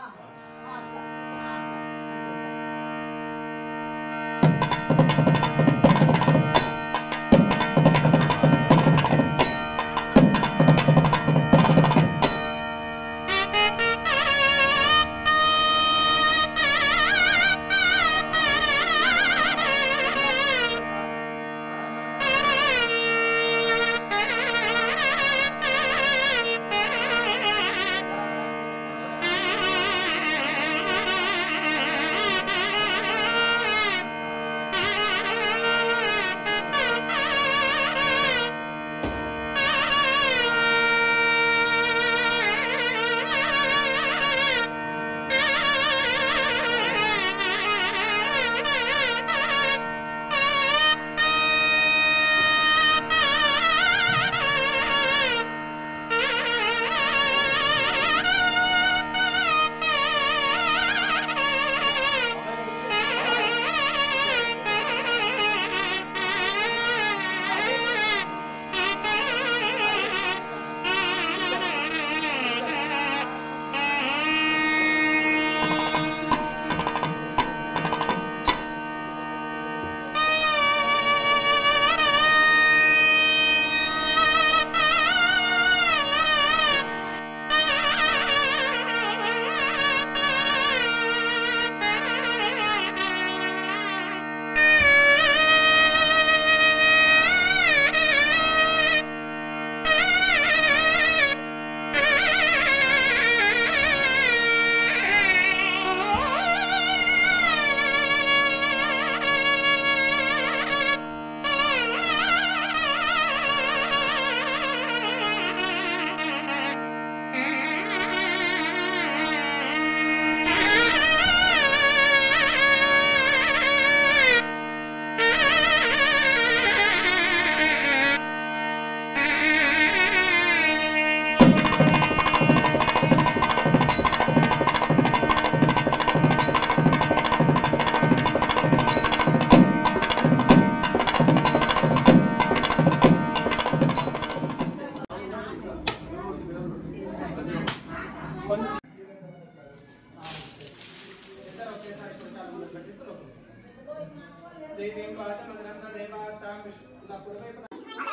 దేవీం పాదమగ్రంథ దేవాస్తాం విష్ణు ఇలా కుడివైపున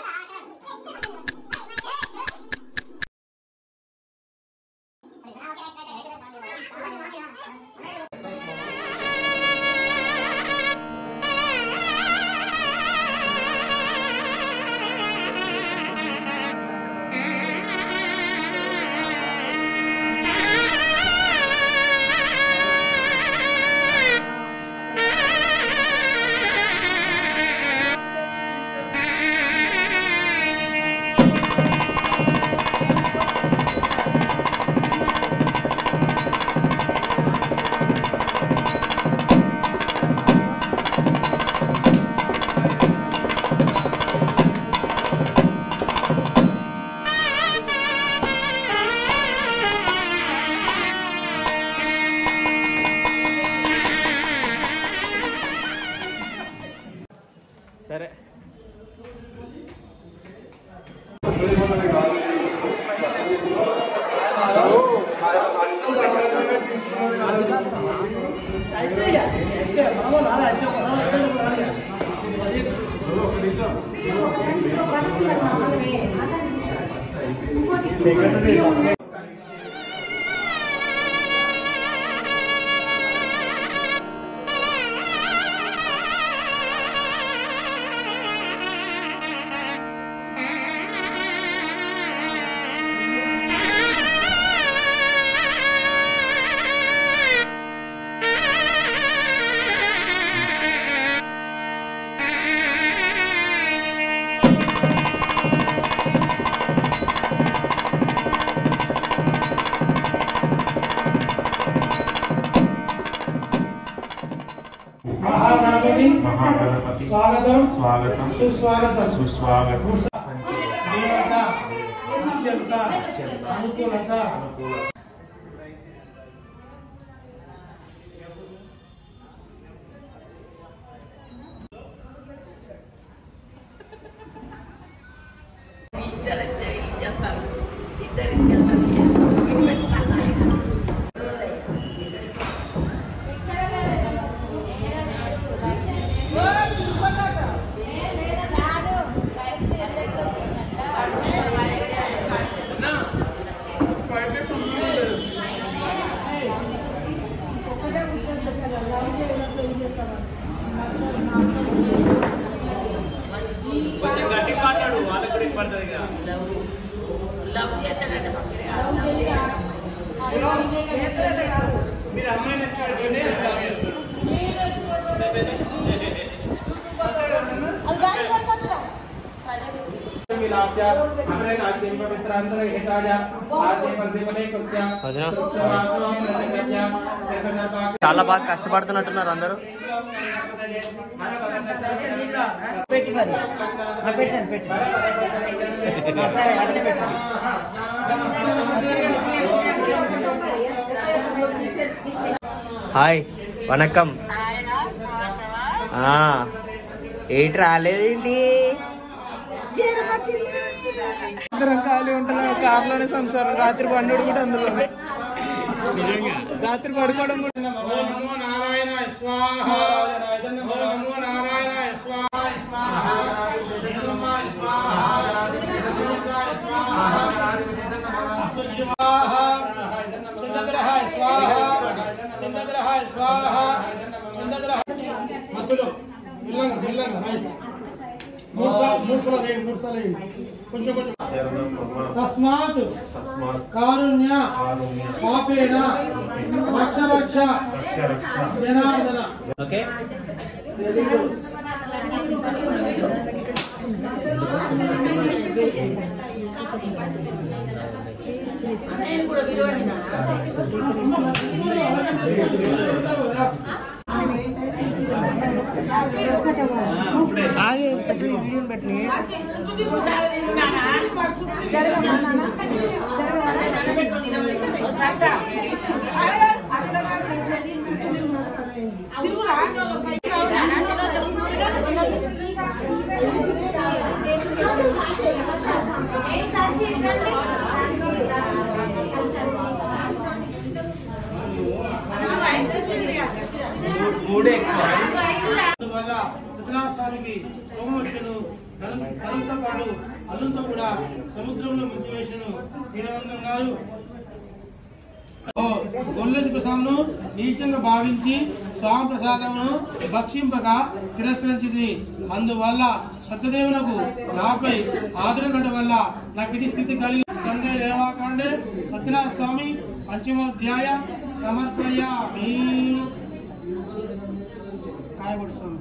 సరే మహానామిని మహాగణపతి స్వాగతం స్వాగతం సుస్వాగతం సుస్వాగతం దేవత అత్యంత అనుకూలత మీరు అమ్మాయిని ఎత్తుకోండి मिलाप्या हमरे नाट्य पवित्रांतर हिताजा आजे पंदिमने कुत्या వదినా. సుక్షమాత్మం ప్రతిజ్ఞా జగన్నాథ చాలా బాగా కష్టపడుతున్నట్టున్నారు అందరూ పెట్టి మరి ఆ, పెట్టాను పెట్టాను సరే అట్లా పెట్టాను హాయ్ వణకం ఆ, ఏంటి రాలేదేంటి అందరం ఖాళీ ఉంటున్నాం కార్లోనే సంసారం రాత్రి పండుగ కూడా అందులోనే రాత్రి పడుకోవడం కూడా ఓం నమో నారాయణ స్వాహ ఓం నమో నారాయణ స్వాహ చంద్రగ్రహ స్వాహ చంద్రగ్రహ స్వాహ చంద్రగ్రహ మధ్యలో మెల్లంగా మెల్లంగా రైట్ మూడు సార్లు మూడు సార్లు వేయండి మూడు సార్లు వేయండి కొంచెం కొంచెం తస్మాత్ కారుణ్య పాపేన రక్ష రక్ష జనార్దన ఓకే అందువల్ల సత్యనారాయణస్వామికి సోమవశను ధనంతో పాటు అల్లుతో కూడా సముద్రంలో ముంచివేశను శ్రీరవంతం గారు గొల్లె ప్రసాదను నీచంగా భావించి స్వామి ప్రసాదమును భక్షింపక తిరస్కరించింది అందువల్ల సత్యదేవునకు నాపై ఆదరణ ఉండడం వల్ల నాకు ఇటు స్థితి కలిగి స్కందే రేవాకాండే సత్యనారాయణ స్వామి పంచమోధ్యాయ సమర్పయామి కాయబడి స్వామి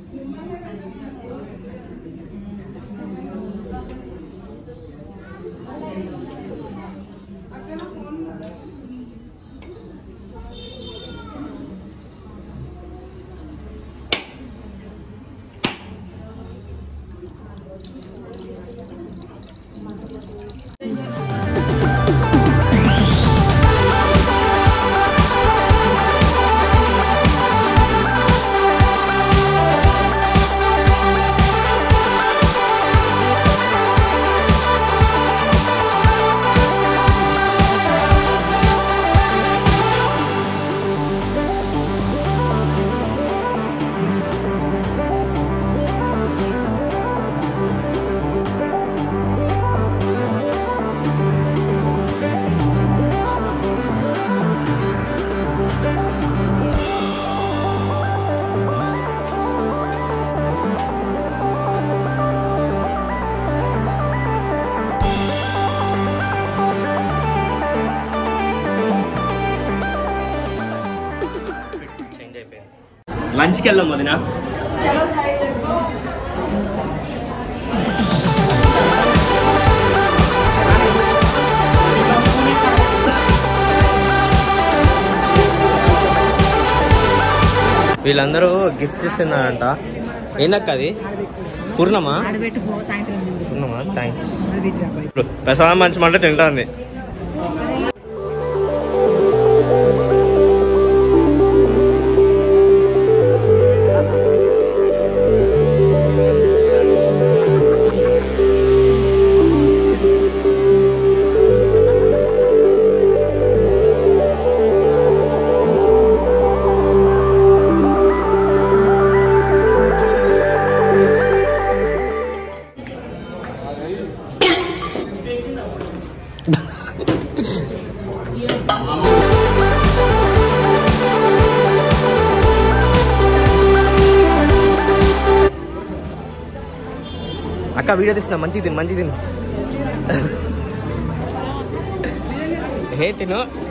చేంజ్ అయిపోయింది లంచ్కి వెళ్దాం వదినా వీళ్ళందరూ గిఫ్ట్ ఇస్తున్నారంట ఏందక్క అది పూర్ణమా పూర్ణమా థ్యాంక్స్ ప్రసాదం మంచి మంట తింటుంది అక్క వీడియో తీస్తున్నా మంచిది తిను మంచిది తిను హే తిను